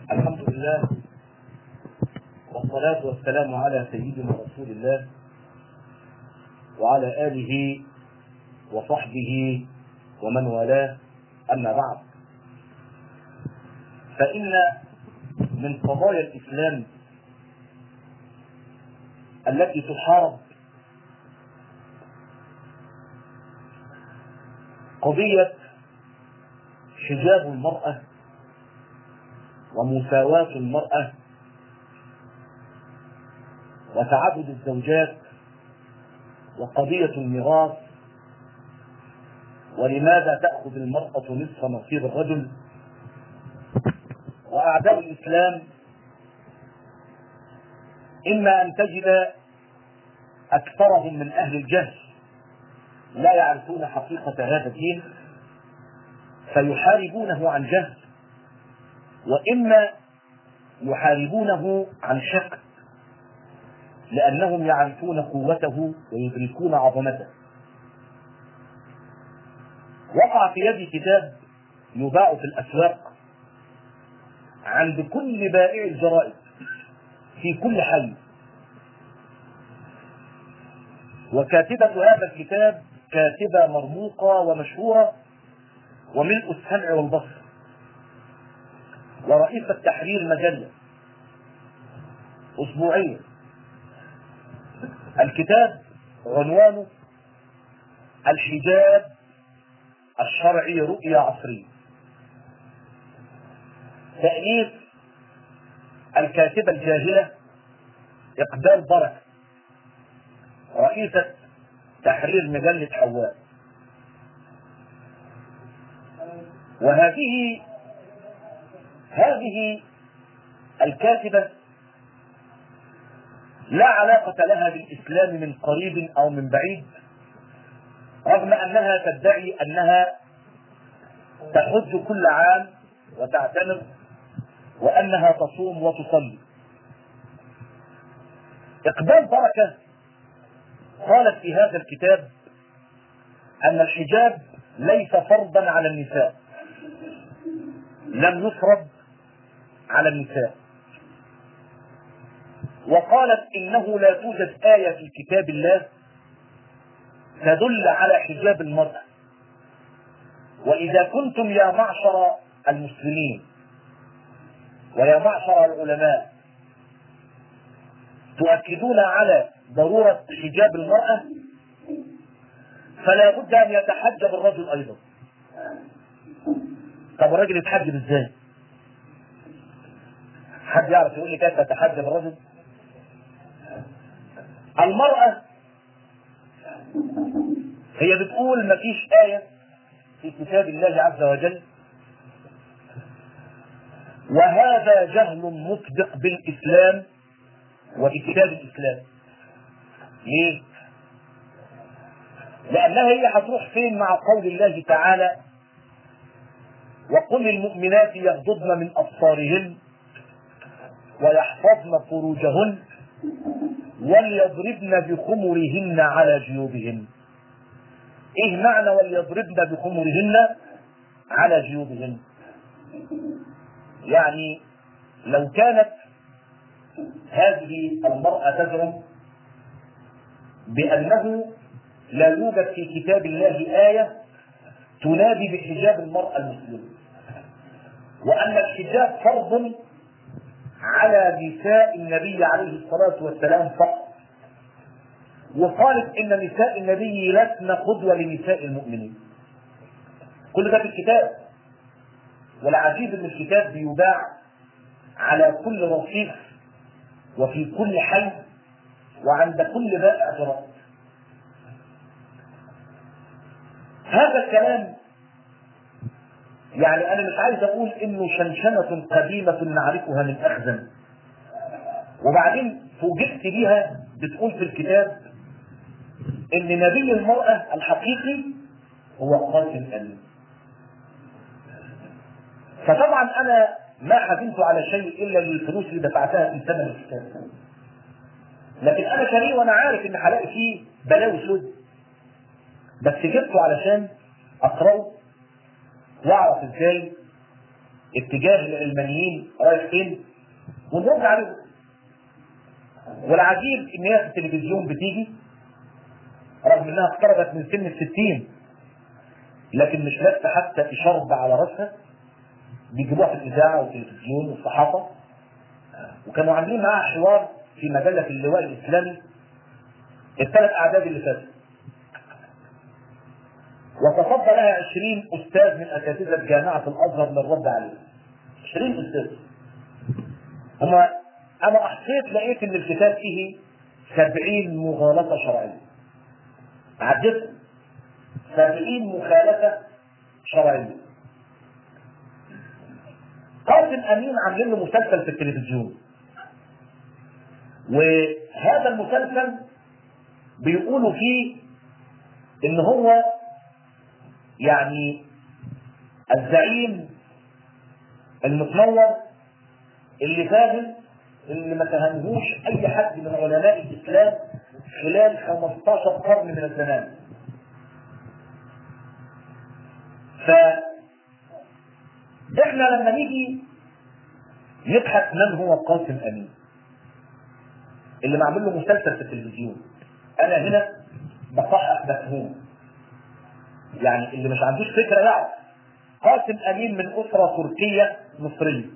الحمد لله والصلاة والسلام على سيدنا رسول الله وعلى آله وصحبه ومن والاه أما بعد فإن من قضايا الإسلام التي تحارب قضية حجاب المرأة ومساواة المرأة وتعدد الزوجات وقضية الميراث ولماذا تأخذ المرأة نصف نصيب الرجل وأعداء الإسلام إما أن تجد أكثرهم من أهل الجهل لا يعرفون حقيقة هذا الدين فيحاربونه عن جهل وإما يحاربونه عن شك لأنهم يعرفون قوته ويدركون عظمته وقع في يدي كتاب يباع في الأسواق عند كل بائع الجرائد في كل حي وكاتبة هذا الكتاب كاتبة مرموقة ومشهورة وملء السمع والبصر ورئيسة تحرير مجلة أسبوعية الكتاب عنوانه الحجاب الشرعي رؤية عصرية تأليف الكاتبة الجاهلة إقبال بركة رئيسة تحرير مجلة حواء وهذه هذه الكاتبة لا علاقة لها بالإسلام من قريب أو من بعيد رغم أنها تدعي أنها تحج كل عام وتعتمر وأنها تصوم وتصلي إقبال بركة قالت في هذا الكتاب أن الحجاب ليس فرضا على النساء لم يفرض على النساء وقالت إنه لا توجد آية في كتاب الله تدل على حجاب المرأة وإذا كنتم يا معشر المسلمين ويا معشر العلماء تؤكدون على ضرورة حجاب المرأة فلا بد أن يتحجب الرجل أيضا طب الراجل يتحجب ازاي؟ حد يعرف يقول لي كيف يتحجب الرجل؟ المرأة هي بتقول ما فيش آية في كتاب الله عز وجل وهذا جهل مطبق بالإسلام وبكتاب الإسلام ليه؟ لأنها هي هتروح فين مع قول الله تعالى وقل للمؤمنات يغضضن من أبصارهن ويحفظن فروجهن وليضربن بخمرهن على جيوبهن ايه معنى وليضربن بخمرهن على جيوبهن يعني لو كانت هذه المرأة تزعم بأنه لا يوجد في كتاب الله آية تنادي بحجاب المرأة المسلمة وأن الحجاب فرض على نساء النبي عليه الصلاة والسلام فقط وقالت إن نساء النبي لسن قدوة لنساء المؤمنين كل ده في الكتاب والعجيب ان الكتاب بيباع على كل رصيف وفي كل حي وعند كل بائع جرائد هذا الكلام يعني انا مش عايز اقول انه شنشنة قديمة نعرفها من اخزن وبعدين فوجئت بيها بتقول في الكتاب ان نبي المرأة الحقيقي هو قاتل أليم فطبعا انا ما حزنت على شيء الا للفلوس اللي دفعتها في ثمن الكتاب لكن انا شريء وانا عارف ان هلاقي فيه بلاوي سود بس جبته علشان اقراه واعرف ازاي اتجاه العلمانيين رايح فين ونرد عليهم والعجيب ان هي في التلفزيون بتيجي رغم انها اقتربت من سن الستين لكن مش لابسه حتى اشارب على راسها بيجيبوها في الاذاعه والتلفزيون والصحافه وكانوا عاملين معاها حوار في مجله اللواء الاسلامي الثلاث اعداد اللي فاتوا وتصدى لها 20 استاذ من اساتذه جامعه الازهر للرد عليه 20 استاذ هما انا احصيت لقيت ان الكتاب فيه 70 مغالطه شرعيه عدت 70 مخالفه شرعيه قاسم امين عاملين له مسلسل في التلفزيون وهذا المسلسل بيقولوا فيه ان هو يعني الزعيم المتنور اللي فاهم اللي ما فهمهوش اي حد من علماء الاسلام خلال 15 قرن من الزمان ف احنا لما نيجي نبحث من هو قاسم امين اللي معمول له مسلسل في التلفزيون انا هنا بصحح مفهوم يعني اللي مش عندوش فكره يعرف قاسم امين من اسره تركيه مصريه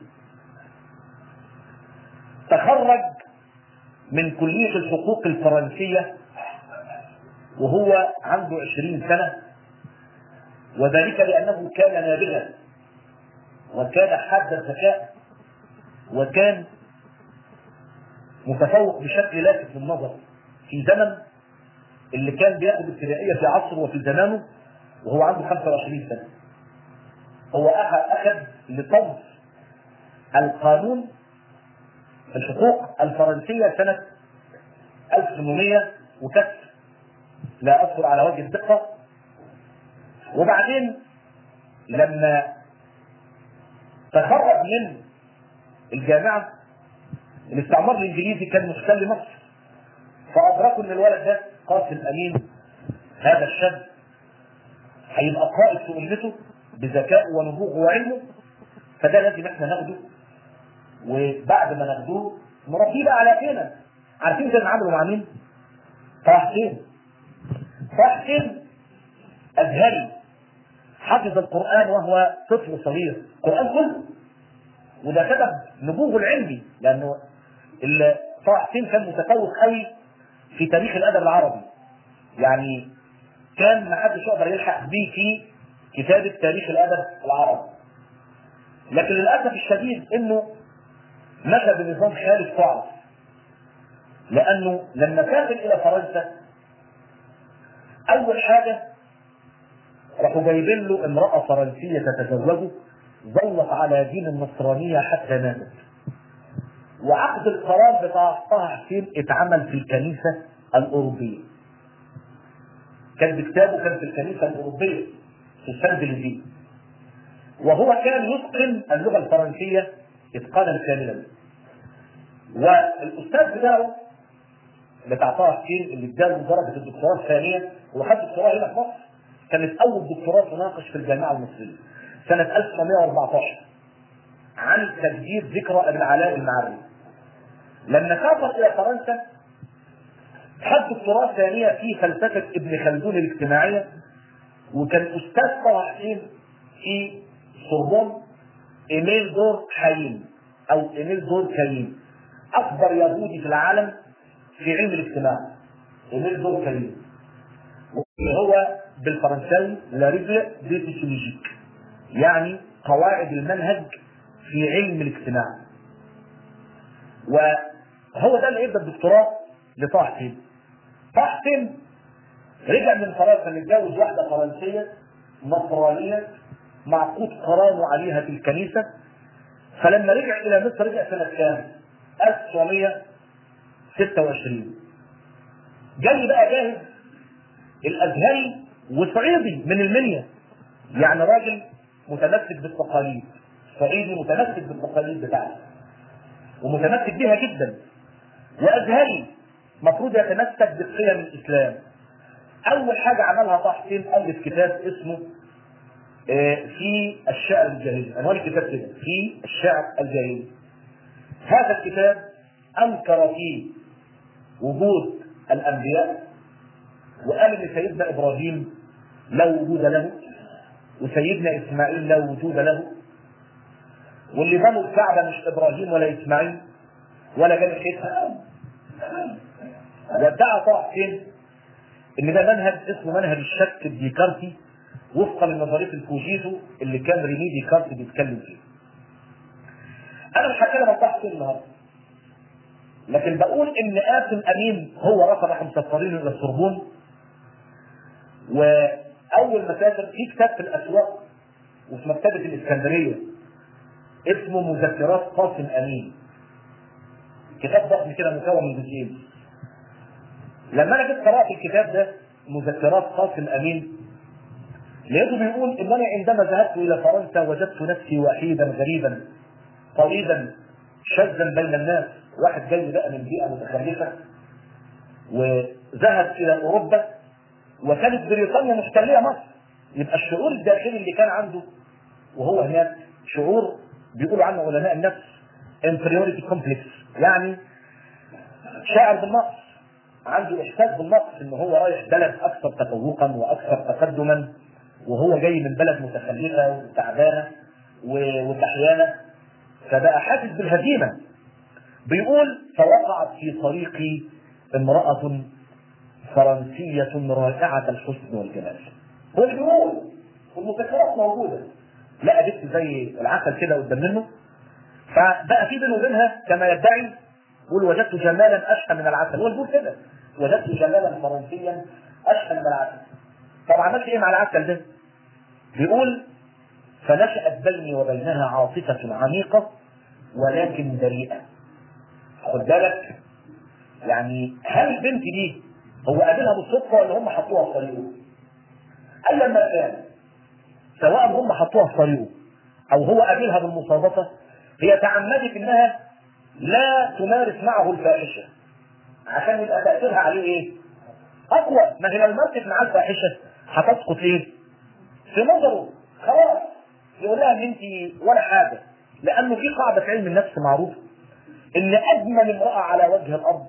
تخرج من كليه الحقوق الفرنسيه وهو عنده عشرين سنه وذلك لانه كان نابغا وكان حاد الذكاء وكان متفوق بشكل لافت للنظر في زمن اللي كان بياخد ابتدائيه في عصره وفي زمانه وهو عنده 25 سنه. هو اخذ لطمس القانون الحقوق الفرنسيه سنه 1800 وكسر لا اذكر على وجه الدقه وبعدين لما تخرج من الجامعه الاستعمار الانجليزي كان محتل مصر فادركوا ان الولد ده قاسم امين هذا الشاب هيبقى قائد في امته بذكائه ونبوغه وعلمه فده لازم احنا ناخده وبعد ما ناخدوه نربيه بقى على فينا عارفين كان عملوا مع مين؟ طه حسين طه حسين ازهري حفظ القران وهو طفل صغير القران كله وده سبب نبوغه العلمي لانه طه حسين كان متفوق قوي في تاريخ الادب العربي يعني كان ما حدش يقدر يلحق بيه في كتابه تاريخ الادب العربي لكن للاسف الشديد انه مشى بنظام خالد تعرف لانه لما سافر الى فرنسا اول حاجه راحوا جايبين له امراه فرنسيه تتزوجه ظلت على دين النصرانيه حتى ماتت وعقد القرار بتاع طه حسين اتعمل في الكنيسه الاوروبيه كان بكتابه كان في الكنيسه الاوروبيه في السنجليزيه وهو كان يتقن اللغه الفرنسيه اتقانا كاملا والاستاذ بتاعه بتاع طه حسين اللي اداله درجه الدكتوراه الثانيه هو خد دكتوراه هنا في مصر كانت اول دكتوراه تناقش في الجامعه المصريه سنه 1914 عن تجديد ذكرى ابن علاء المعري لما سافر الى فرنسا خد دكتوراه ثانيه في فلسفه ابن خلدون الاجتماعيه وكان استاذ طه حسين في سوربون ايميل دور حيين او ايميل دور كريم اكبر يهودي في العالم في علم الاجتماع ايميل دور كريم هو بالفرنساوي لا رجل ديتيشولوجيك يعني قواعد المنهج في علم الاجتماع وهو ده اللي ادى الدكتوراه لطه حسين طه حسين رجع من فرنسا متجوز واحده فرنسيه نصرانيه معقود قرانه عليها في الكنيسه فلما رجع الى مصر رجع سنه كام؟ 1926 جاي بقى جاهز الازهري وصعيدي من المنيا يعني راجل متمسك بالتقاليد صعيدي متمسك بالتقاليد بتاعته ومتمسك بها جدا وازهري مفروض يتمسك بقيم الاسلام اول حاجه عملها طه حسين الف كتاب اسمه آه، في الشعر الجاهلي عنوان الكتاب كده في الشعر الجاهلي هذا الكتاب انكر فيه وجود الانبياء وقال ان سيدنا ابراهيم لا وجود له وسيدنا اسماعيل لا وجود له واللي بنوا الكعبه مش ابراهيم ولا اسماعيل ولا بني حيثها وادعى طه حسين ان ده منهج اسمه منهج الشك الديكارتي وفقا لنظريه الكوجيتو اللي كان ريني ديكارتي بيتكلم فيه. انا مش هتكلم عن طه حسين النهارده. لكن بقول ان قاسم امين هو رفض احنا مسافرين الى السربون واول ما سافر في كتاب في الاسواق وفي مكتبه الاسكندريه اسمه مذكرات قاسم امين كتاب ضخم كده مكون من جزئين لما انا جيت قرات الكتاب ده مذكرات قاسم امين لقيته بيقول ان انا عندما ذهبت الى فرنسا وجدت نفسي وحيدا غريبا طريدا شاذا بين الناس واحد جاي بقى من بيئه متخلفه وذهب الى اوروبا وكانت بريطانيا محتليه مصر يبقى الشعور الداخلي اللي كان عنده وهو هناك شعور بيقولوا عنه علماء النفس inferiority complex يعني شاعر بالنقص عنده احساس بالنقص ان هو رايح بلد اكثر تفوقا واكثر تقدما وهو جاي من بلد متخلفه وتعبانه وكحيانه فبقى حاسس بالهزيمه بيقول فوقعت في طريقي امراه فرنسيه رائعه الحسن والجمال هو اللي بيقول والمذكرات موجوده لقى بنت زي العسل كده قدام منه فبقى في بينه وبينها كما يدعي يقول وجدت جمالا اشهى من العسل هو بيقول كده وجدت جمالا فرنسيا اشهى من العسل طب عملت ايه مع العسل ده؟ بيقول فنشأت بيني وبينها عاطفة عميقة ولكن بريئة خد بالك يعني هل البنت دي هو قابلها بالصدفة ولا هم حطوها في طريقه؟ أيا ما كان سواء هم حطوها في طريقه أو هو قابلها بالمصادفة هي تعمدت إنها لا تمارس معه الفاحشة عشان يبقى تأثيرها عليه إيه؟ أقوى ما هي لو مارست معاه الفاحشة هتسقط إيه؟ في نظره خلاص يقول لها ان انت ولا حاجه لانه في قاعده في علم النفس معروفه ان اجمل امراه على وجه الارض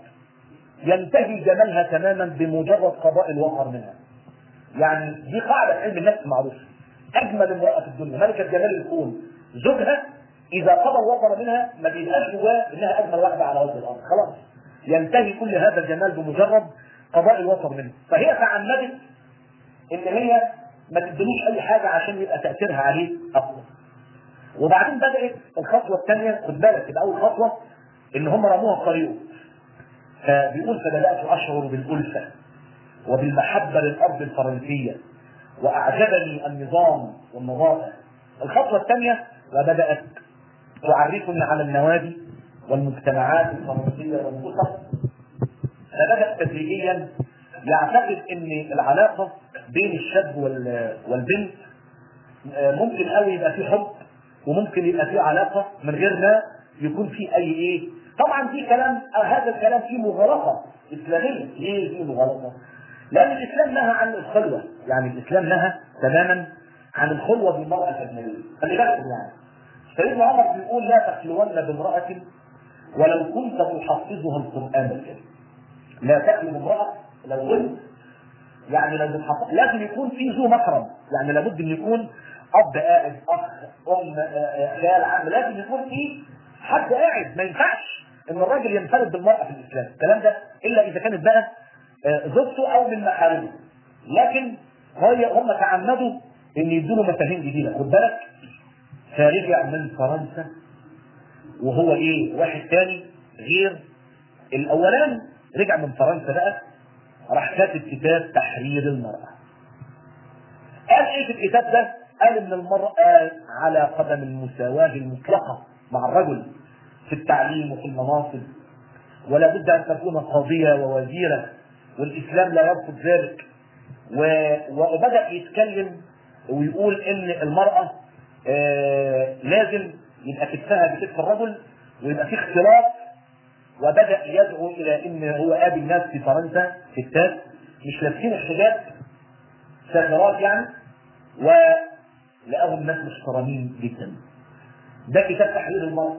ينتهي جمالها تماما بمجرد قضاء الوقر منها. يعني دي قاعده في علم النفس معروفه. اجمل امراه في الدنيا ملكه جمال الكون زوجها اذا قضى الوقر منها ما بيبقاش جواه انها اجمل واحده على وجه الارض خلاص ينتهي كل هذا الجمال بمجرد قضاء الوقر منه فهي تعمدت ان هي ما تدلوش اي حاجه عشان يبقى تاثيرها عليه اقوى. وبعدين بدات الخطوه الثانيه خد بالك يبقى اول خطوه ان هم رموها في طريقه. فبيقول فبدات اشعر بالالفه وبالمحبه للارض الفرنسيه واعجبني النظام والنظافه. الخطوه الثانيه وبدات تعرفني على النوادي والمجتمعات الفرنسيه والخطط فبدا تدريجيا يعتقد ان العلاقه بين الشاب والبنت ممكن قوي يبقى في حب وممكن يبقى في علاقه من غير ما يكون في اي ايه طبعا في كلام هذا الكلام فيه مغالطه اسلاميه ليه فيه مغالطه؟ لان الاسلام نهى عن الخلوه يعني الاسلام نهى تماما عن الخلوه بالمراه الاجنبيه خلي بالكم يعني سيدنا عمر بيقول لا تخلون بامراه ولو كنت تحفظها القران الكريم لا تخلو بامراه لو كنت يعني لو بتحقق لازم يكون في ذو محرم يعني لابد ان يكون اب قاعد اخ ام خال عم لازم يكون في حد قاعد ما ينفعش ان الراجل ينفرد بالمراه في الاسلام الكلام ده الا اذا كانت بقى زوجته او من محارمه لكن هي هم تعمدوا ان يدوا مفاهيم جديده خد بالك فرجع من فرنسا وهو ايه واحد تاني غير الاولاني رجع من فرنسا بقى راح كاتب كتاب تحرير المرأة. قال ايه في الكتاب ده؟ قال ان المرأة على قدم المساواة المطلقة مع الرجل في التعليم وفي المناصب ولا بد ان تكون قاضية ووزيرة والاسلام لا يرفض ذلك و... وبدأ يتكلم ويقول ان المرأة آه لازم يبقى كتفها بكتف الرجل ويبقى في اختلاط وبدا يدعو الى ان هو قابل ناس في فرنسا ستات مش لابسين الحجاب سافرات يعني لقاهم ناس محترمين جدا ده كتاب تحرير المرأة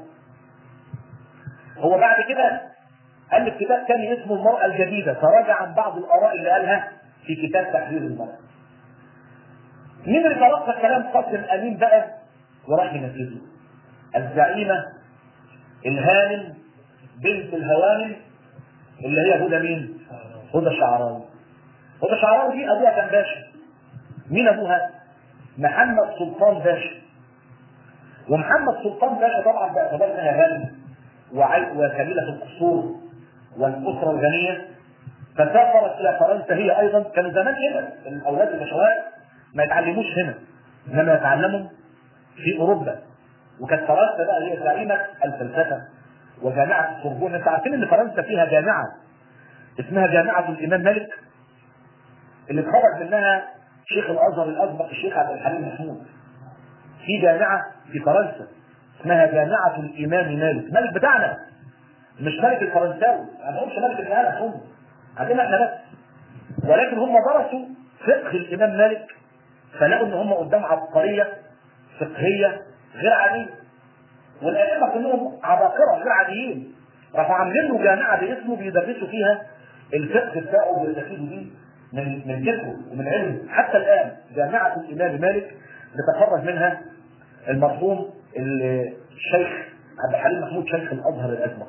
هو بعد كده ألف كتاب تاني اسمه المرأة الجديدة تراجع عن بعض الآراء اللي قالها في كتاب تحرير المرأة مين اللي تلقى كلام قاسم أمين بقى وراح ينفذه الزعيمة الهانم بنت الهوانم اللي هي هدى مين؟ هدى شعراوي هدى شعراوي دي ابوها كان باشا مين ابوها؟ محمد سلطان باشا ومحمد سلطان باشا طبعا باعتبار انها غني وعي- وكبيره القصور والاسره الغنيه فسافرت الى فرنسا هي ايضا كان زمان هنا الاولاد البشوات ما يتعلموش هنا انما يتعلموا في اوروبا وكانت فرنسا بقى هي زعيمه الفلسفه وجامعه السوربون انت عارفين ان فرنسا فيها جامعه اسمها جامعه الامام مالك اللي اتخرج منها شيخ الازهر الاسبق الشيخ عبد الحليم محمود في جامعه في فرنسا اسمها جامعه الامام مالك مالك بتاعنا مش ملك الفرنساوي ما عندهمش ملك الكهنه هم عندنا احنا بس ولكن هم درسوا فقه الامام مالك فلقوا ان هم قدام عبقريه فقهيه غير عاديه والائمه كلهم عباقره غير عاديين راحوا عاملين له جامعه باسمه بيدرسوا فيها الفقه بتاعه ويستفيدوا بيه من من فقهه ومن علمه حتى الان جامعه الامام مالك بتخرج منها المرحوم الشيخ عبد الحليم محمود شيخ الازهر الاسبق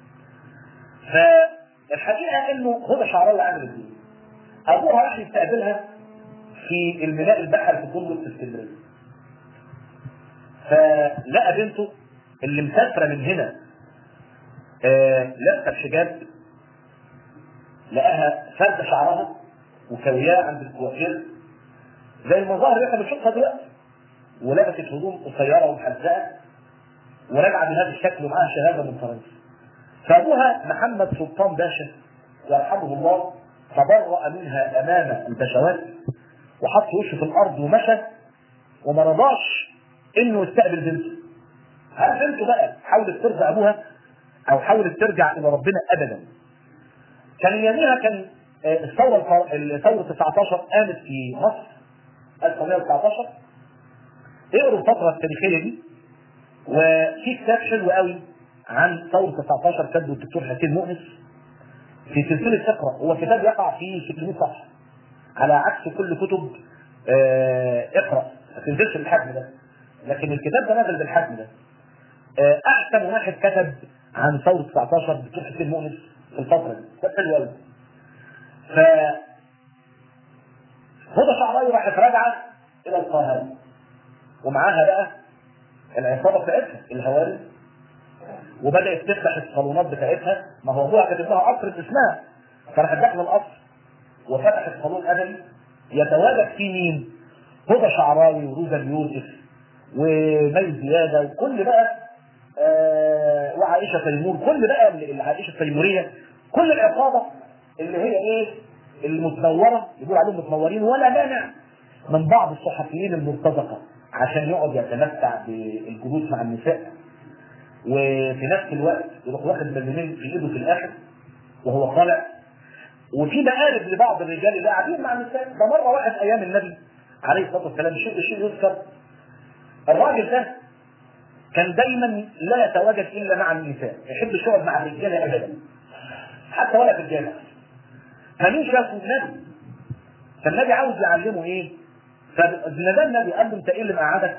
فالحقيقه انه هدى شعراوي عامل ايه؟ ابوها راح يستقبلها في الميناء البحري في فندق في اسكندريه فلقى بنته اللي مسافره من هنا آه لابسه الحجاب لقاها فرد شعرها وكوياه عند الكوافير زي المظاهر اللي احنا بنشوفها دلوقتي ولبست هدوم قصيره ومحزقه وراجعه بهذا الشكل ومعاها شهاده من فرنسا فابوها محمد سلطان باشا يرحمه الله تبرأ منها امام البشوات وحط وشه في الارض ومشى وما رضاش انه يستقبل بنته هل بنته بقى حاولت ترضى ابوها او حاولت ترجع الى ربنا ابدا كان يميها كان آه، الثوره الفر- الثوره 19 قامت في مصر 1919 اقروا الفتره التاريخيه دي وفي كتاب حلو قوي عن ثوره 19 كتبه الدكتور حسين مؤنس في سلسله اقرا هو كتاب يقع في 600 صفحه على عكس كل كتب آه، اقرا ما تنزلش بالحجم ده لكن الكتاب ده نزل بالحجم ده آه، احسن واحد كتب عن ثوره 19 دكتور حسين مؤنس في الفتره دي كتاب حلو قوي ف هدى شعراوي راحت راجعه الى القاهره ومعاها بقى العصابه بتاعتها الهواري وبدات تفتح الصالونات بتاعتها ما هو ابوها كاتب لها قصر باسمها فراحت داخله القصر وفتحت صالون ادبي يتواجد فيه مين؟ هدى شعراوي وروزا يوسف ومي زياده وكل بقى آه وعائشه تيمور كل بقى ال- عائشه التيموريه كل العصابه اللي هي ايه؟ المتنوره يقول عليهم متنورين ولا مانع من بعض الصحفيين المرتزقه عشان يقعد يتمتع بالجلوس مع النساء وفي نفس الوقت يروح واخد مليونين في ايده في الاخر وهو طالع وفي مقالب لبعض الرجال اللي قاعدين مع النساء ده مره واحد ايام النبي عليه الصلاه والسلام شيء شيء يذكر الراجل ده كان دايما لا يتواجد الا مع النساء ما يحبش يقعد مع الرجاله ابدا حتى ولا في الجامع فمين شافه النبي فالنبي عاوز يعلمه ايه فنادى النبي قال له انت ايه اللي مقعدك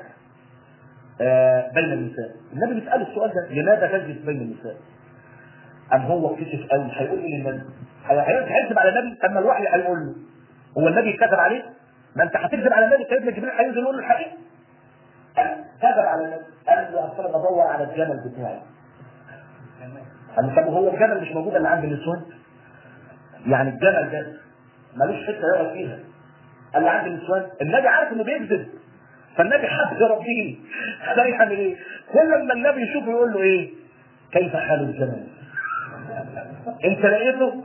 آه بين النساء النبي بيساله السؤال ده لماذا تجلس بين النساء ام هو كشف قوي هيقول ايه للنبي هيكذب على النبي طب ما الوحي هيقول له هو النبي كذب عليه ما انت هتكذب على النبي سيدنا جبريل هينزل يقول له الحقيقه كذب على النبي قال له اصل انا بدور على الجمل بتاعي قال له طب هو الجمل مش موجود الا عند النسوان يعني الجمل ده ملوش حته يقعد فيها قال له عند النسوان النبي عارف انه بيكذب فالنبي حب ربه ده يعمل ايه؟ كل ما النبي يشوفه يقول له ايه؟ كيف حال الجمل؟ انت لقيته؟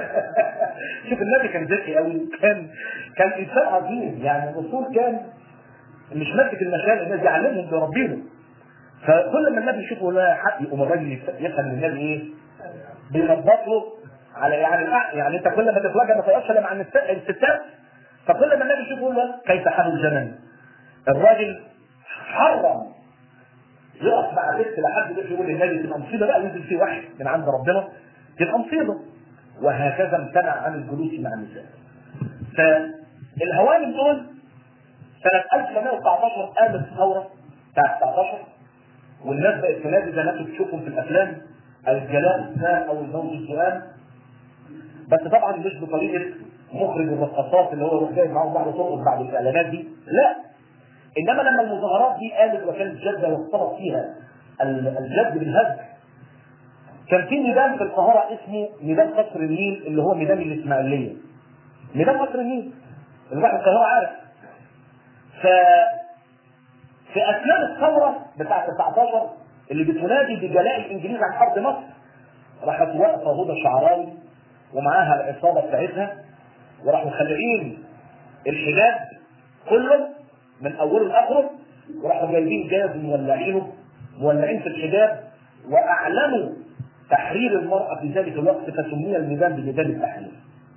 شوف النبي كان ذكي قوي كان كان انسان عظيم يعني الرسول كان مش ماسك المشاعر الناس يعلمهم بربهم فكل ما النبي يشوفه لا حق يقوم الراجل يفهم ان النبي ايه؟ بينظف له على يعني يعني انت كل ما تتواجه ما تقفش الا مع النساء الستات فكل ما النبي يشوفه يقول له كيف حال الجنن؟ الراجل حرم يقف مع بنت لحد بيت يقول للنبي تبقى مصيبه بقى ينزل فيه وحي من عند ربنا تبقى مصيبه وهكذا امتنع عن الجلوس مع النساء فالهوانم دول سنة 1919 قامت الثورة بتاعت 19 والناس بقت تنادي زي ما انتم بتشوفوا في الافلام الجلاء الساء او الموت السؤال بس طبعا مش بطريقه مخرج الرقصات اللي هو يروح جايب معاهم بعض ترقص بعد الاعلانات دي لا انما لما المظاهرات دي قامت وكانت جاده واختلط فيها الجد بالهزل كان في ميدان في القاهره اسمه ميدان قصر النيل اللي هو ميدان الاسماعيليه ميدان قصر النيل اللي راح القاهره عارف ف في اثناء الثوره بتاعه 19 اللي بتنادي بجلاء الانجليز عن ارض مصر راحت واقفه هدى شعراوي ومعاها العصابه بتاعتها وراحوا خلعين الحجاب كله من اوله لاخره وراحوا جايبين جاز مولعينه مولعين في الحجاب واعلنوا تحرير المراه في ذلك الوقت فسمي الميدان بميدان التحرير.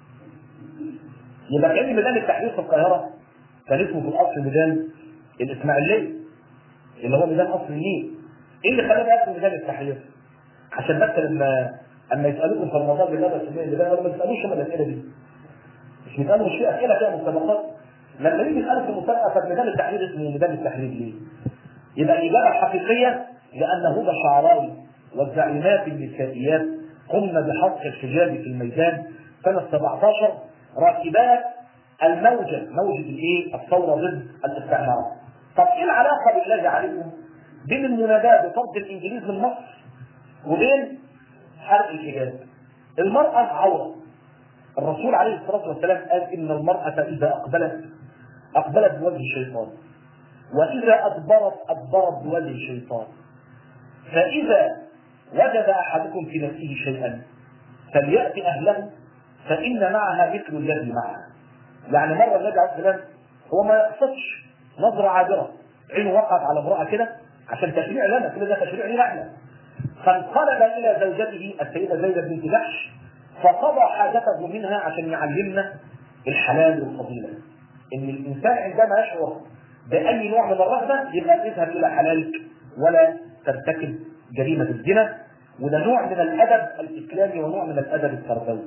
يبقى كان ميدان التحرير في القاهره كان اسمه في الاصل ميدان الاسماعيليه اللي هو ميدان قصر النيل. ايه اللي خلاه بقى اسمه ميدان التحرير؟ عشان بس لما اما يسالوكم في رمضان لماذا سمي الميدان ولا ما تسالوش هم الاسئله دي. مش بيسالوا مش في اسئله فيها مسابقات لما يجي يسالوا في المسابقه طب ميدان التحرير اسمه ميدان التحرير ليه؟ يبقى الاجابه الحقيقيه لان هدى شعراوي والزعيمات النسائيات قمن بحق الحجاب في الميدان سنه 17 راكبات الموجه موجه الايه؟ الثوره ضد الاستعمار. طب ايه العلاقه بالله عليكم بين المناداه بطرد الانجليز من مصر وبين حرق الحجاب؟ المراه عوره الرسول عليه الصلاه والسلام قال ان المراه اذا اقبلت اقبلت بوجه الشيطان واذا ادبرت ادبرت بوجه الشيطان فاذا وجد احدكم في نفسه شيئا فليات اهله فان معها مثل الذي معها يعني مره النبي عليه السلام هو ما يقصدش نظره عابره عينه وقعت على امراه كده عشان تشريع لنا كل ده تشريع لنا احنا فانقلب الى زوجته السيده زينب بنت جحش فقضى حاجته منها عشان يعلمنا الحلال والفضيله ان الانسان عندما يشعر باي نوع من الرغبه يبقى اذهب الى حلالك ولا ترتكب جريمه الزنا وده نوع من الادب الاسلامي ونوع من الادب التربوي.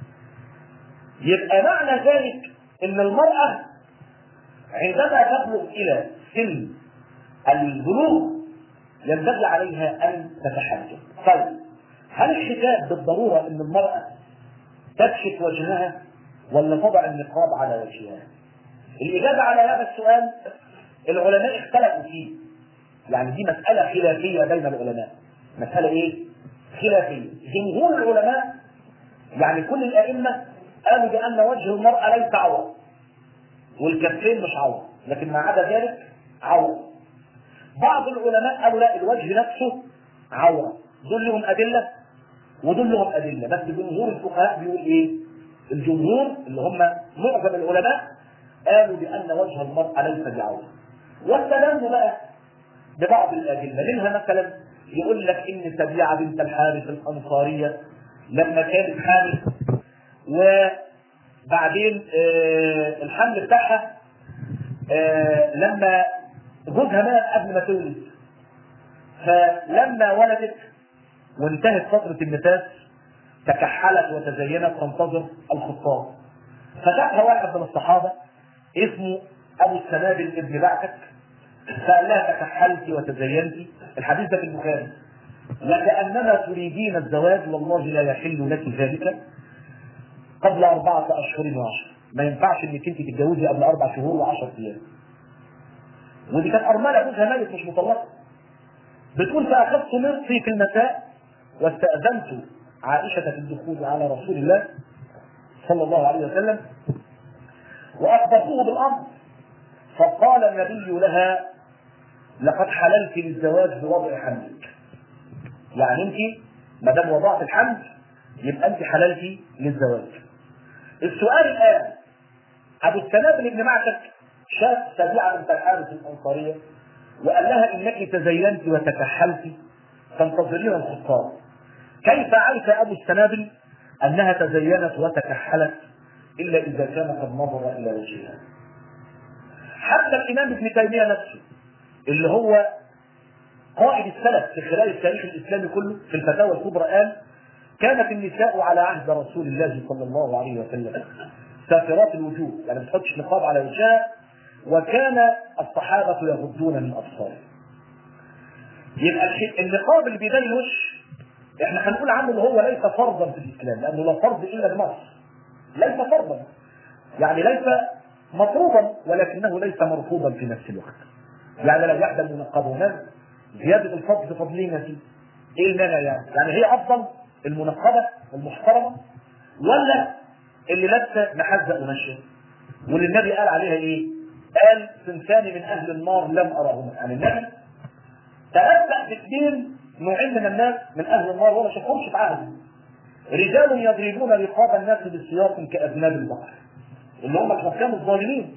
يبقى معنى ذلك ان المراه عندما تبلغ الى سن البلوغ ينبغي عليها ان تتحجب. طيب هل الحجاب بالضروره ان المراه تكشف وجهها ولا تضع النقاب على وجهها؟ الإجابة على هذا السؤال العلماء اختلفوا فيه يعني دي مسألة خلافية بين العلماء مسألة إيه؟ خلافية جمهور العلماء يعني كل الأئمة قالوا بأن وجه المرأة ليس عورة والكفين مش عورة لكن ما عدا ذلك عورة بعض العلماء قالوا لا الوجه نفسه عورة دول لهم أدلة ودول لهم أدلة بس جمهور الفقهاء بيقول إيه؟ الجمهور اللي هم معظم العلماء قالوا بأن وجه المرأة ليس بعورة واستدلوا بقى ببعض الأدلة منها مثلا يقول لك إن سبيعة بنت الحارث الأنصارية لما كانت حامل وبعدين آه الحمل بتاعها آه لما جوزها مات قبل ما تولد فلما ولدت وانتهت فترة النفاس تكحلت وتزينت تنتظر الخطاب فجاءها واحد من الصحابة اسمه ابو السنابل ابن بعكك فقال لها تكحلت وتزينت الحديث ده في البخاري لكانما تريدين الزواج والله لا يحل لك ذلك قبل أربعة أشهر وعشر ما ينفعش إنك أنت تتجوزي قبل أربع شهور وعشر أيام ودي كانت أرملة جوزها ميت مش مطلقة بتقول فأخذت نصفي في المساء واستأذنت عائشة في الدخول على رسول الله صلى الله عليه وسلم واخبرته بالامر فقال النبي لها لقد حللت للزواج بوضع حملك يعني انت ما دام وضعت الحمل يبقى انت حللتي للزواج السؤال الان ابو السنابل ابن معتك شاف سبيعه بنت الحارث الانصاريه وقال لها انك تزينت وتكحلت تنتظرين الخطاب كيف عرف ابو السنابل انها تزينت وتكحلت الا اذا كان قد نظر الى وجهها حتى الامام ابن تيميه نفسه اللي هو قائد السلف في خلال التاريخ الاسلامي كله في الفتاوى الكبرى قال كانت النساء على عهد رسول الله صلى الله عليه وسلم سافرات الوجوه يعني ما بتحطش نقاب على وجهها وكان الصحابه يغضون من ابصارهم يبقى النقاب اللي بيبان الوش احنا هنقول عنه ان هو ليس فرضا في الاسلام لانه لا فرض الا بنص ليس فرضا يعني ليس مفروضا ولكنه ليس مرفوضا في نفس الوقت يعني لا يحدى المنقبون زيادة الفضل فضلين فيه ايه المانع يعني؟ يعني هي افضل المنقبة المحترمة ولا اللي لابسة محزق وماشية واللي النبي قال عليها ايه؟ قال صنفان من اهل النار لم ارهما يعني النبي تنبأ باثنين نوعين من الناس من اهل النار ولا شافهمش في عهده رجال يضربون رقاب الناس بالسياط كاذناب البقر اللي هم الحكام الظالمين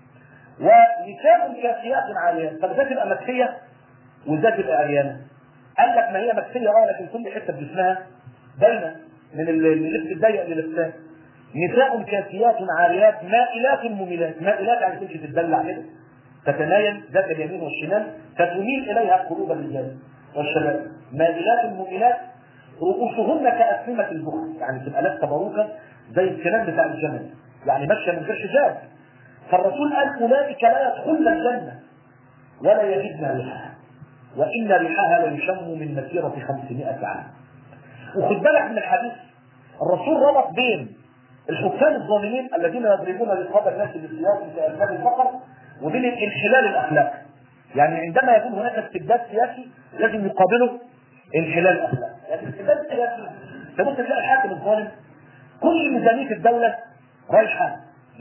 ونساء كاسيات عاريات طب ده تبقى مكسيه وده تبقى عريانه قال لك ما هي مكسيه اه لكن كل حته بجسمها باينه من اللبس الضيق اللي لبساه نساء كاسيات عاريات مائلات مميلات مائلات يعني تمشي تتدلع كده تتمايل ذات اليمين والشمال فتميل اليها قلوب الرجال والشباب مائلات مميلات رؤوسهن كأسنمة البخل يعني تبقى لابسه باروكه زي الكلام بتاع الجمل يعني ماشيه من غير حجاب فالرسول قال اولئك لا يدخلن الجنه ولا يجدن ريحها وان ريحها ليشم من مسيره 500 عام وخد بالك من الحديث الرسول ربط بين الحكام الظالمين الذين يضربون رقاب الناس بالسياق كأذناب البقر وبين الانحلال الاخلاقي يعني عندما يكون هناك استبداد سياسي لازم يقابله انحلال الاخلاق يعني الاستبداد السياسي تبص تلاقي الحاكم الظالم كل ميزانيه الدوله رايحه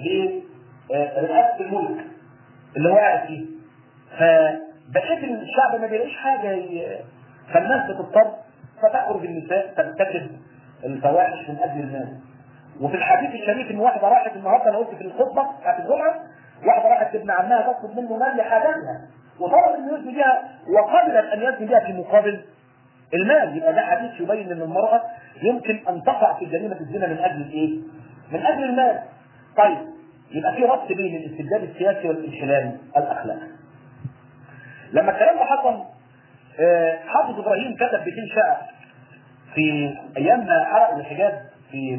لرئاسه الملك اللي هو قاعد فيه فبقيه الشعب ما بيلاقيش حاجه ي... فالناس بتضطر فتخرج النساء ترتكب الفواحش من اجل الناس وفي الحديث الشريف ان واحده راحت النهارده انا قلت في الخطبه بتاعت الجمعه واحده راحت ابن عمها تطلب منه مال لحاجاتها وطلبت انه يزني بها وقبلت ان يزني بها في مقابل المال يبقى ده حديث يبين ان المراه يمكن ان تقع في جريمه الزنا من اجل الايه؟ من اجل المال. طيب يبقى في ربط بين الاستبداد السياسي والانحلال الاخلاقي. لما الكلام ده حصل حافظ ابراهيم كتب بيتين شعر في ايام ما حرقوا الحجاب في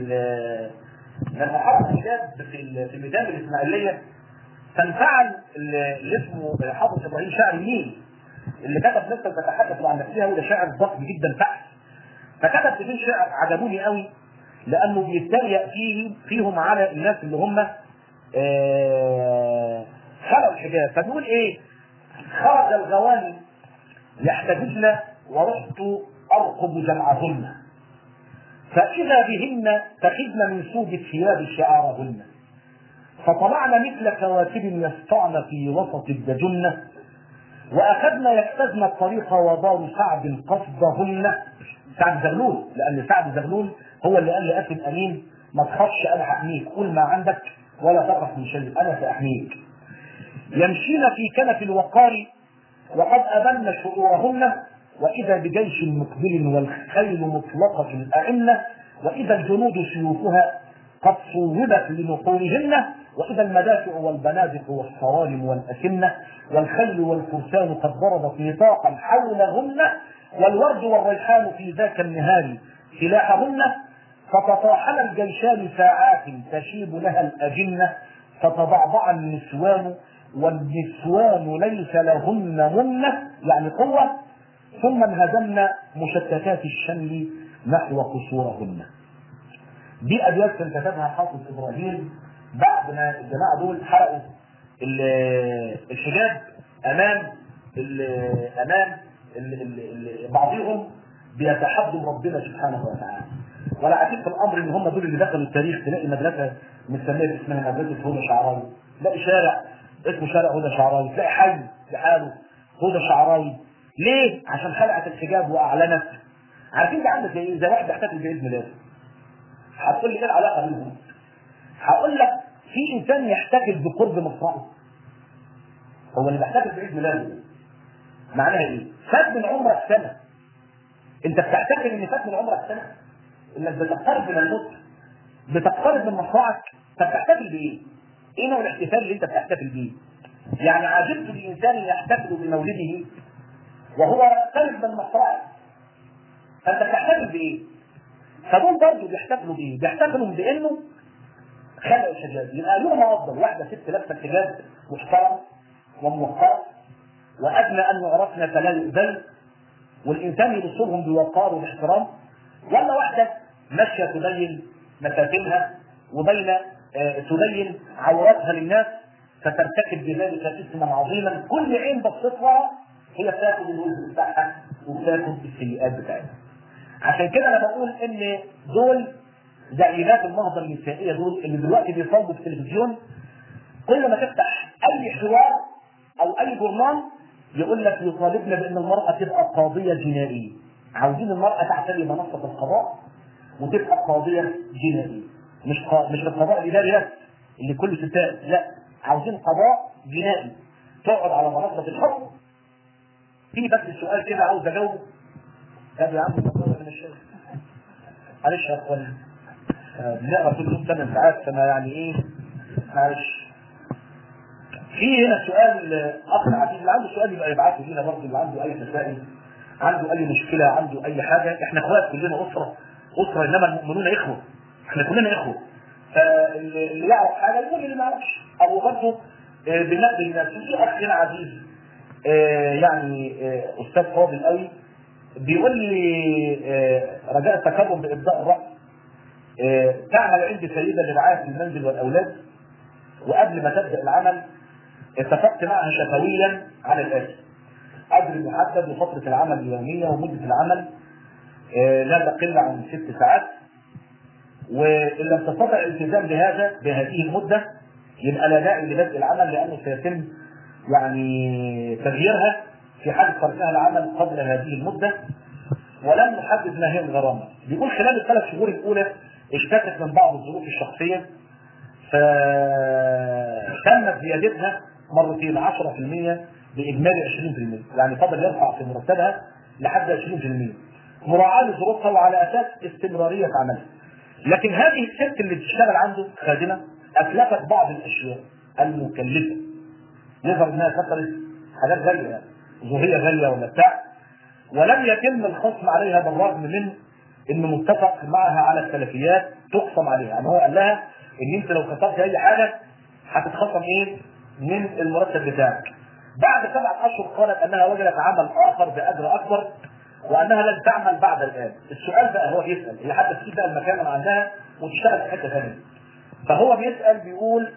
لما حرقوا الحجاب في في ميدان الاسماعيليه فانفعل اللي اسمه حافظ ابراهيم شاعر النيل اللي كتب نفسه تتحدث عن نفسها وده شاعر ضخم جدا فحش فكتب بيتين شعر عجبوني قوي لانه بيتريق فيه فيهم على الناس اللي هم خلقوا الحجاب فبيقول ايه خرج الغواني يحتجبن ورحت ارقب جمعهن فاذا بهن تخذن من سوق الثياب شعارهن فطلعن مثل كواكب يسطعن في وسط الدجنة وأخذنا يكتزن الطريق ودار سعد قصدهن سعد زغلول لأن سعد زغلول هو اللي قال لأخي الأمين ما تخافش أنا أحميك قول ما عندك ولا تخف من شيء أنا سأحميك يمشين في كنف الوقار وقد أبن شعورهن وإذا بجيش مقبل والخيل مطلقة الأئمة وإذا الجنود سيوفها قد صوبت لنحورهن واذا المدافع والبنادق والصوارم والاسنه والخيل والفرسان قد ضربت نطاقا حولهن والورد والريحان في ذاك النهار سلاحهن فتطاحن الجيشان ساعات تشيب لها الاجنه فتضعضع النسوان والنسوان ليس لهن منه يعني قوه ثم انهزمن مشتتات الشمل نحو قصورهن دي ابيات كان كتبها حافظ ابراهيم بعد ما الجماعه دول حرقوا الحجاب امام ال امام ال ال بعضهم بيتحدوا ربنا سبحانه وتعالى ولا عجيب في الامر ان هم دول اللي دخلوا التاريخ تلاقي مدرسه مسميه اسمها مدرسه هدى شعراوي تلاقي شارع اسمه شارع هدى شعراوي تلاقي حي بحاله هدى شعراوي ليه؟ عشان خلعت الحجاب واعلنت عارفين ده عامل زي زي واحد بيحتفل بعيد ميلاده هتقول لي ايه العلاقه بينهم؟ هقول لك في انسان يحتفل بقرب مصرعه هو اللي بيحتفل بعيد ميلاده معناها ايه؟ فات من عمرك سنه انت بتعتقد ان فات من عمرك سنه انك بتقترب من الموت بتقترب من مصرعك طب بتحتفل بايه؟ ايه نوع الاحتفال اللي انت بتحتفل بيه؟ يعني عجبت لانسان يحتفل بمولده وهو قريب من مصرعه فانت بتحتفل بايه؟ فدول برضه بيحتفلوا بايه؟ بيحتفلوا بانه خلق الحجاب يبقى لهم افضل واحده ست لابسه حجاب محترم وموقره وادنى ان يعرفن فلا يؤذن والانسان يبص لهم بوقار وباحترام ولا واحده ماشيه تبين مفاتنها وبين آه، تبين عوراتها للناس فترتكب بذلك اثما عظيما كل عين بصتها هي بتاخد الوزن بتاعها وبتاخد السيئات بتاعتها عشان كده انا بقول ان دول زعيمات النهضه النسائيه دول اللي دلوقتي بيصلوا في التلفزيون كل ما تفتح اي حوار او اي جورنال يقول لك يطالبنا بان المراه تبقى قاضيه جنائيه عاوزين المراه تعتلي منصه القضاء وتبقى قاضيه جنائيه مش قا... مش القضاء الاداري بس اللي كله ستات لا عاوزين قضاء جنائي تقعد على منصه الحكم في بس سؤال كده عاوز اجاوبه طب يا عم والله انا مش شايف معلش يا اخوان آه، بنقرا كل يوم ثمان ساعات فانا يعني ايه معلش في هنا سؤال آه، اخ عزيز اللي عنده سؤال يبقى يبعته لنا برضه اللي عنده اي تساؤل عنده اي مشكله عنده اي حاجه احنا اخوات كلنا اسره اسره انما المؤمنون اخوه احنا كلنا اخوه فاللي اللي يعرف حاجه يقول اللي ما يعرفش او برضه آه، بنقل الناس في اخ هنا عزيز آه، يعني آه، استاذ فاضل قوي بيقول لي آه، رجاء التكرم بابداء الراي آه، تعمل عندي سيده لرعايه المنزل والاولاد وقبل ما تبدا العمل اتفقت معها شفويا على الاتي اجر محدد وفتره العمل اليوميه ومده العمل آه، لا تقل عن ست ساعات وان لم تستطع الالتزام بهذا بهذه المده يبقى لا داعي لبدء العمل لانه سيتم يعني تغييرها في حال تركها العمل قبل هذه المده ولم نحدد ما هي الغرامه. بيقول خلال الثلاث شهور الاولى اشتكت من بعض الظروف الشخصيه فتمت زيادتها مرتين 10% باجمالي 20% يعني فضل يرفع في مرتبها لحد 20% مراعاه لظروفها وعلى اساس استمراريه عملها. لكن هذه الست اللي بتشتغل عنده خادمه اتلفت بعض الاشياء المكلفه يظهر انها كسرت حاجات غاليه يعني ذهيه غاليه ولا بتاع ولم يتم الخصم عليها بالرغم من انه متفق معها على السلفيات تقسم عليها يعني هو قال لها ان انت لو كسرت اي حاجه هتتخصم ايه من المرتب بتاعك بعد سبعة اشهر قالت انها وجدت عمل اخر باجر اكبر وانها لن تعمل بعد الان السؤال بقى هو بيسال هي حتى تسيب بقى المكان اللي عندها وتشتغل في حته ثانيه فهو بيسال بيقول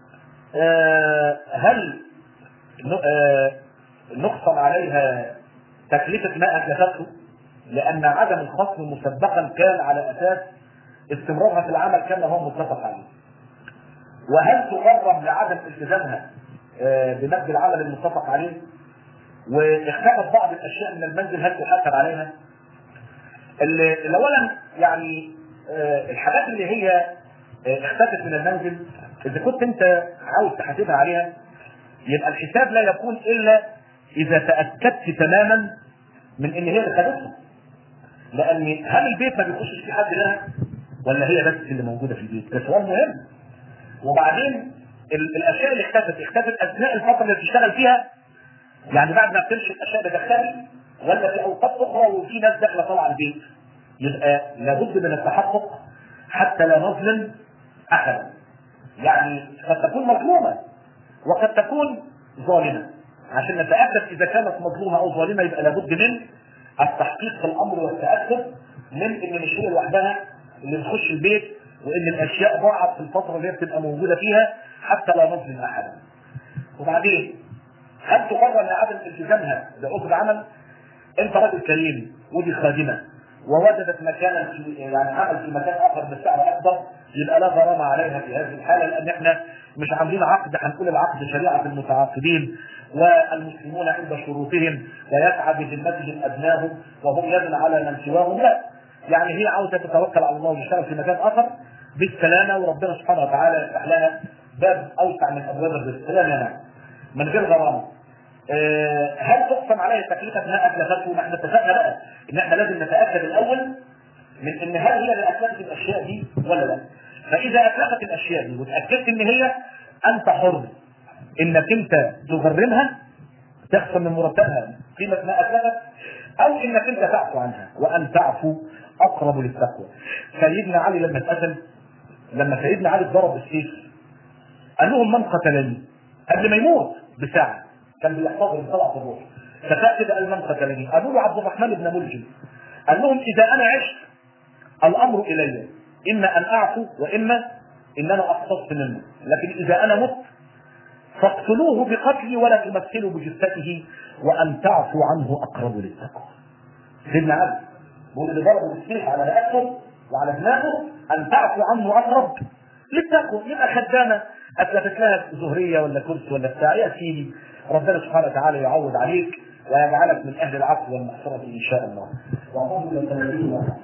آه هل ن- آه نقسم عليها تكلفة ما أتلفته لأن عدم الخصم مسبقا كان على أساس استمرارها في العمل كما هو متفق عليه. وهل تغرم لعدم التزامها آه، بمد العمل المتفق عليه؟ واختفت بعض الأشياء من المنزل هل تحاسب عليها؟ ال- الأولا يعني آه، الحاجات اللي هي آه، اختفت من المنزل إذا كنت أنت عاوز تحاسبها عليها يبقى الحساب لا يكون الا اذا تاكدت تماما من ان هي اللي خدتها لان هل البيت ما بيخشش فيه حد لها ولا هي بس اللي موجوده في البيت ده سؤال مهم وبعدين ال- الاشياء اللي اختفت اختفت اثناء الفتره اللي بتشتغل فيها يعني بعد ما بتمشي الاشياء بتختفي ولا في اوقات اخرى وفي ناس داخله طالعه البيت يبقى لابد من التحقق حتى لا نظلم احدا يعني قد تكون مظلومه وقد تكون ظالمه عشان نتاكد اذا كانت مظلومه او ظالمه يبقى لابد من التحقيق في الامر والتاكد من ان مش هي لوحدها اللي تخش البيت وان الاشياء ضاعت في الفتره اللي هي بتبقى موجوده فيها حتى لا نظلم احدا. وبعدين هل تقرر لعدم التزامها بعذر عمل؟ انت راجل كريم ودي خادمه ووجدت مكانا في يعني عمل في مكان اخر بسعر اكبر يبقى لا غرامه عليها في هذه الحاله لان احنا مش عاملين عقد هنقول العقد شريعه المتعاقدين والمسلمون عند شروطهم ويسعى بذمتهم ادناهم وهم يدل على من سواهم لا يعني هي عاوزه تتوكل على الله وتشتغل في مكان اخر بالسلامه وربنا سبحانه وتعالى يفتح لها باب اوسع من ابواب الرزق لا مانع من غير غرامه آه، هل تقسم عليها تكلفه ما اتلفته؟ ما احنا اتفقنا بقى ان احنا لازم نتاكد الاول من ان هل هي اللي اتلفت الاشياء دي ولا لا؟ فاذا اتلفت الاشياء دي وتاكدت ان هي انت حر انك انت تغرمها تخصم من مرتبها قيمه ما اتلفت او انك انت تعفو عنها وان تعفو اقرب للتقوى سيدنا علي لما اتقتل لما سيدنا علي اتضرب بالسيف قال لهم من قتلني قبل ما يموت بساعه كان بيحتضر طلعت الروح فسأل كده قال من قتلني قالوا له عبد الرحمن بن ملجم قال لهم اذا انا عشت الامر الي اما ان اعفو واما ان انا اقتص منه لكن اذا انا مت فاقتلوه بقتلي ولا تمثلوا بجثته وان تعفو عنه اقرب للتقوى. سيدنا علي بيقول اللي ضربوا بالسيف على رقبته وعلى دماغه ان تعفو عنه اقرب للتقوى يبقى خدامه اتلفت لها زهريه ولا كرسي ولا بتاع يا سيدي ربنا سبحانه وتعالى يعوض عليك ويجعلك من اهل العفو والمغفره ان شاء الله. وأقول لك